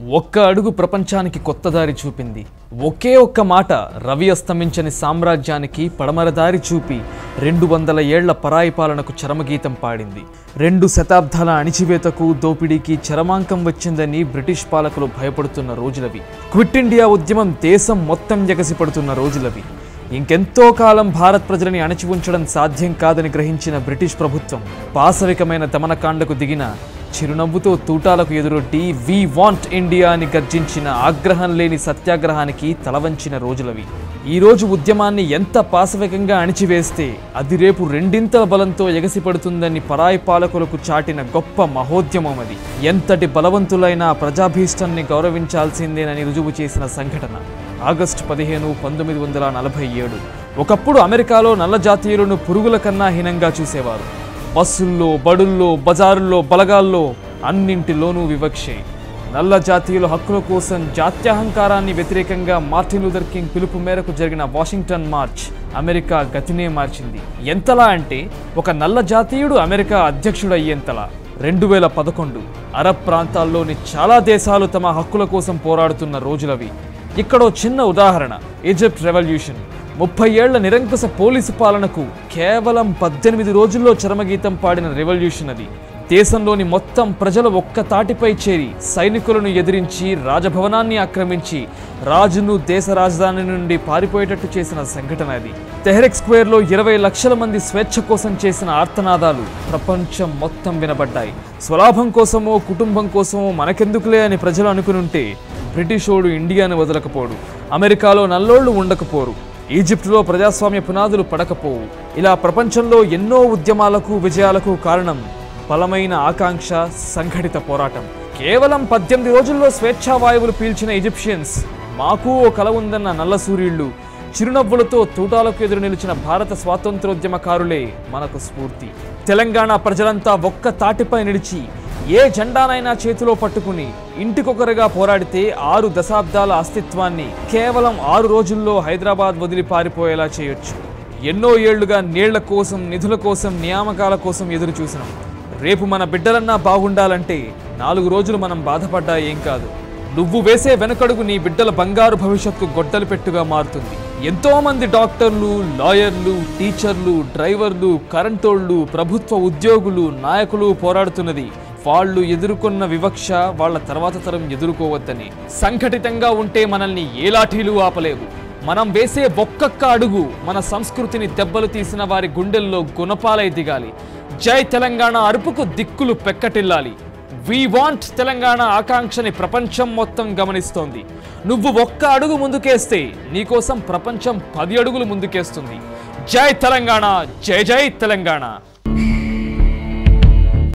ఒక్క అడుగు ప్రపంచానికి కొత్త దారి చూపింది ఒకే ఒక్క మాట రవి అస్తమించని సామ్రాజ్యానికి పడమర దారి చూపి రెండు వందల ఏళ్ల పరాయి పాలనకు చరమగీతం పాడింది రెండు శతాబ్దాల అణిచివేతకు దోపిడీకి చరమాంకం వచ్చిందని బ్రిటిష్ పాలకులు భయపడుతున్న రోజులవి క్విట్ ఇండియా ఉద్యమం దేశం మొత్తం ఎగసిపడుతున్న రోజులవి ఇంకెంతో కాలం భారత్ ప్రజలని అణచి ఉంచడం సాధ్యం కాదని గ్రహించిన బ్రిటిష్ ప్రభుత్వం పాశవికమైన దమనకాండకు దిగిన చిరునవ్వుతో తూటాలకు ఎదురొడ్డి వి వాంట్ ఇండియా అని గర్జించిన ఆగ్రహం లేని సత్యాగ్రహానికి తలవంచిన రోజులవి ఈ రోజు ఉద్యమాన్ని ఎంత పాశవికంగా అణిచివేస్తే అది రేపు రెండింతల బలంతో ఎగసిపడుతుందని పరాయి పాలకులకు చాటిన గొప్ప మహోద్యమం అది ఎంతటి బలవంతులైన ప్రజాభీష్టాన్ని గౌరవించాల్సిందేనని రుజువు చేసిన సంఘటన ఆగస్టు పదిహేను పంతొమ్మిది వందల నలభై ఏడు ఒకప్పుడు అమెరికాలో నల్ల జాతీయులను పురుగుల కన్నా హీనంగా చూసేవారు బస్సుల్లో బడుల్లో బజారుల్లో బలగాల్లో అన్నింటిలోనూ వివక్షే నల్ల జాతీయుల హక్కుల కోసం జాత్యహంకారాన్ని వ్యతిరేకంగా మార్టిన్ లూథర్ కింగ్ పిలుపు మేరకు జరిగిన వాషింగ్టన్ మార్చ్ అమెరికా గతినే మార్చింది ఎంతలా అంటే ఒక నల్ల జాతీయుడు అమెరికా అధ్యక్షుడు అయ్యేంతలా రెండు వేల పదకొండు అరబ్ ప్రాంతాల్లోని చాలా దేశాలు తమ హక్కుల కోసం పోరాడుతున్న రోజులవి ఇక్కడో చిన్న ఉదాహరణ ఈజిప్ట్ రెవల్యూషన్ ముప్పై ఏళ్ల నిరంకుశ పోలీసు పాలనకు కేవలం పద్దెనిమిది రోజుల్లో చరమగీతం పాడిన రెవల్యూషన్ అది దేశంలోని మొత్తం ప్రజలు ఒక్క తాటిపై చేరి సైనికులను ఎదిరించి రాజభవనాన్ని ఆక్రమించి రాజును దేశ రాజధాని నుండి పారిపోయేటట్టు చేసిన సంఘటన అది తెహరెక్ స్క్వేర్లో ఇరవై లక్షల మంది స్వేచ్ఛ కోసం చేసిన ఆర్తనాదాలు ప్రపంచం మొత్తం వినబడ్డాయి స్వలాభం కోసమో కుటుంబం కోసమో మనకెందుకులే అని ప్రజలు అనుకునుంటే బ్రిటిషోడు ఇండియాను వదలకపోడు అమెరికాలో నల్లోళ్లు ఉండకపోరు ఈజిప్టులో ప్రజాస్వామ్య పునాదులు పడకపోవు ఇలా ప్రపంచంలో ఎన్నో ఉద్యమాలకు విజయాలకు కారణం బలమైన ఆకాంక్ష సంఘటిత పోరాటం కేవలం పద్దెనిమిది రోజుల్లో స్వేచ్ఛా వాయువులు పీల్చిన ఈజిప్షియన్స్ మాకు ఓ కల ఉందన్న నల్ల సూర్యుళ్ళు చిరునవ్వులతో తూటాలకు ఎదురు నిలిచిన భారత స్వాతంత్రోద్యమకారులే మనకు స్ఫూర్తి తెలంగాణ ప్రజలంతా ఒక్క తాటిపై నిలిచి ఏ జెండానైనా చేతిలో పట్టుకుని ఇంటికొకరుగా పోరాడితే ఆరు దశాబ్దాల అస్తిత్వాన్ని కేవలం ఆరు రోజుల్లో హైదరాబాద్ వదిలి పారిపోయేలా చేయొచ్చు ఎన్నో ఏళ్లుగా నీళ్ల కోసం నిధుల కోసం నియామకాల కోసం ఎదురు చూసినాం రేపు మన బిడ్డలన్నా బాగుండాలంటే నాలుగు రోజులు మనం బాధపడ్డా ఏం కాదు నువ్వు వేసే వెనకడుగు నీ బిడ్డల బంగారు భవిష్యత్తు గొడ్డలి పెట్టుగా మారుతుంది ఎంతో మంది డాక్టర్లు లాయర్లు టీచర్లు డ్రైవర్లు కరెంటోళ్లు ప్రభుత్వ ఉద్యోగులు నాయకులు పోరాడుతున్నది వాళ్ళు ఎదుర్కొన్న వివక్ష వాళ్ళ తర్వాత తరం ఎదుర్కోవద్దని సంఘటితంగా ఉంటే మనల్ని ఏ లాఠీలు ఆపలేవు మనం వేసే ఒక్కొక్క అడుగు మన సంస్కృతిని దెబ్బలు తీసిన వారి గుండెల్లో గుణపాలై దిగాలి జై తెలంగాణ అరుపుకు దిక్కులు పెక్కటిల్లాలి వి వాంట్ తెలంగాణ ఆకాంక్షని ప్రపంచం మొత్తం గమనిస్తోంది నువ్వు ఒక్క అడుగు ముందుకేస్తే నీకోసం ప్రపంచం పది అడుగులు ముందుకేస్తుంది జై తెలంగాణ జై జై తెలంగాణ